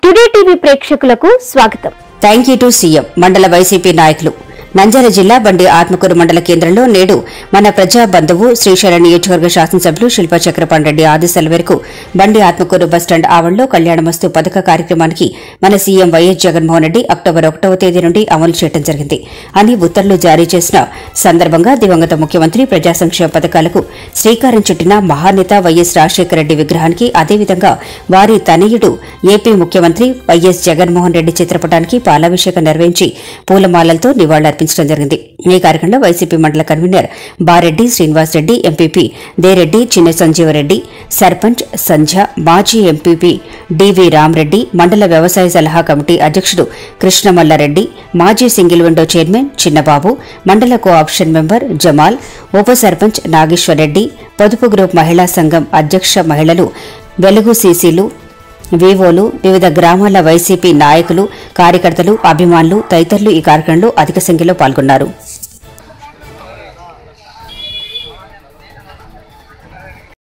today TV ప్రేక్షకులకు స్వాగతం thank you to CM మండల వైసీపీ నాయకులు నంద్యాల జిల్లా బండి ఆత్మకూరు మండల కేంద్రంలో నేడు మన ప్రజా బంధువు శ్రీశైల నియోజకవర్గ శాసనసభ్యులు శిల్పా చక్రపాణి రెడ్డి ఆదేశాల మేరకు బండి ఆత్మకూరు బస్టాండ్ ఆవరణలో కళ్యాణమస్తు పథక కార్యక్రమానికి మన CM YS Jaganmohan Reddy October ఒకటవ తేదీ నుండి అమలు చేయడం జరిగింది అని ఉత్తర్వులు జారీ చేసిన సందర్భంగా దివంగత ముఖ్యమంత్రి ప్రజా సంక్షేమ పథకాలకు శ్రీకారం చుట్టిన మహానేత వైఎస్ రాజశేఖర రెడ్డి విగ్రహానికి అదేవిధంగా వారి తనయుడు ఏపీ ముఖ్యమంత్రి వైఎస్ జగన్మోహన్ రెడ్డి చిత్రపటానికి పాలాభిషేకం నిర్వహించి పూలమాలలతో నివాళులర్పించడం జరిగింది ఈ కార్యక్రమంలో వైసీపీ మండల కన్వీనర్ బారెడ్డి శ్రీనివాస్ రెడ్డి ఎంపీపీ దేరెడ్డి చిన్న సంజీవరెడ్డి సర్పంచ్ సంధ్య మాజీ ఎంపీపీ డివి రామరెడ్డి మండల వ్యవసాయ సలహా కమిటీ అధ్యక్షుడు కృష్ణమల్లారెడ్డి మాజీ సింగిల్ విండో చైర్మన్ చిన్నబాబు మండల కోఆప్షన్ మెంబర్ జమాల్ ఉప సర్పంచ్ నాగేశ్వరరెడ్డి పొదుపు గ్రూప్ మహిళా సంఘం అధ్యక్ష మహిళలు వెలుగు సీసీలు వివోలు వివిధ గ్రామాల వైసీపీ నాయకులు కార్యకర్తలు అభిమానులు తదితరులు ఈ కార్యక్రమంలో అధిక సంఖ్యలో పాల్గొన్నారు